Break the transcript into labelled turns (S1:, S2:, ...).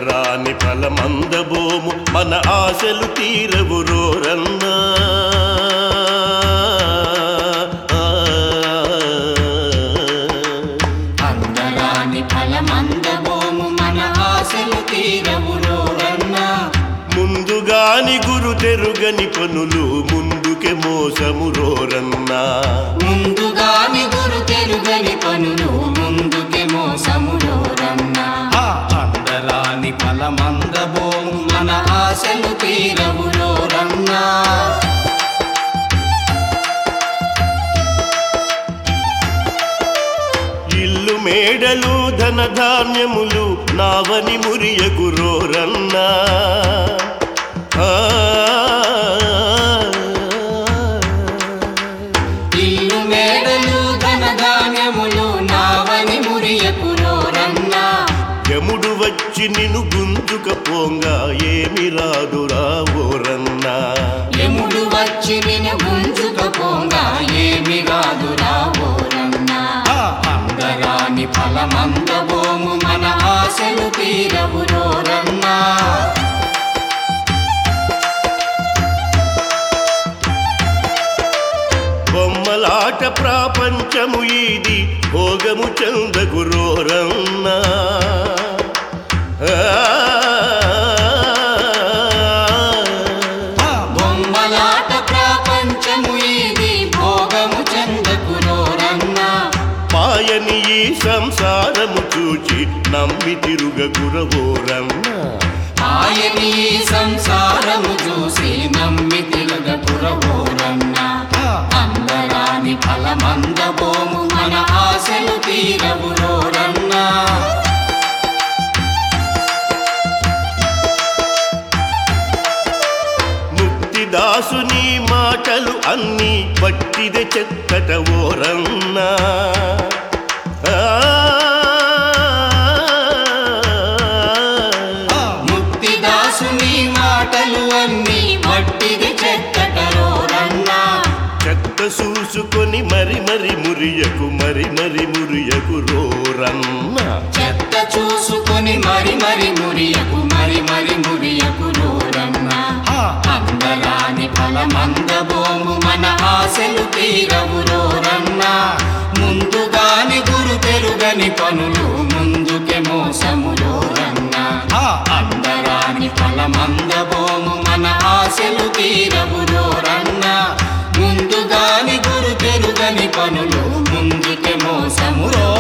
S1: అందరాని ఫలమందబోము మన ఆశలు తీరవు రోరన్నా
S2: అందరాని ఫలమందబోము మన ఆశలు తీరవు రోరన్నా
S1: ముందుగాని గురు తెరుగని పనులు ముందుకే మోసము రోరన్నా
S2: ముందుగాని గురు తెలుగని పనులు ముందుకే మోసము రోరన్నా అందరాని ఫలమందబోము మన ఆశలు తీరవు రోరన్నా
S1: ఇల్లు మేడలు ధనధాన్యములు నావని మురియకు రోరన్నా ఆ.
S2: ఇల్లు మేడలు ధనధాన్యములు నావని మురియకు రోరన్నా
S1: యముడు వచ్చి నిన్ను గుంజుక పోంగా ఏమి రాదురా ఓరన్నా
S2: యముడు వచ్చి నిన్ను గుంజుకపోగా ఏమి రాదురా ఓరన్నా అందరాని ఫలమందబోము మన ఆశలు తీరవు రోరన్నా
S1: బొమ్మలాట ప్రాపంచము ఇది భోగము చందగు రోరన్నా ఆ.
S2: బొమ్మలాట ప్రపంచము ఇది భోగము చెందకు రోరన్నా
S1: పాయని ఈ సంసారము చూచి నమ్మి తిరుగ గురవోరన్నా
S2: ఆయని ఈ సంసారము చూసి నమ్మి తిరగకు రోరన్నా అందరాని ఫలమందబోము మన ఆశలు తీరవు రోరన్నా
S1: ముక్తిదాసుని మాటలు అన్నీ పట్టిదే చెత్తట ఓరన్నా ఆ.
S2: ముక్తిదాసుని మాటలు అన్నీ మట్టిది చెక్కట రోరన్నా
S1: చెత్త చూసుకొని మరి మరి మురియకు మరి మరి మురియకు రోరన్నా
S2: చెత్త చూసుకొని మరి మరి మురియకు మరి మరి మురియకు రోరన్నా అందరాని ఫలమందబోము మన ఆశలు తీరవు రోరన్నా ముందుగాని గురు తెరుగని పనులు ముందుకే మోసము రోరన్నా అందరాని ఫలమందబోము మన ఆశలు తీరవు రోరన్నా ముందుగాని గురు తెరుగని పనులు ముందుకే మోసము రోరన్నా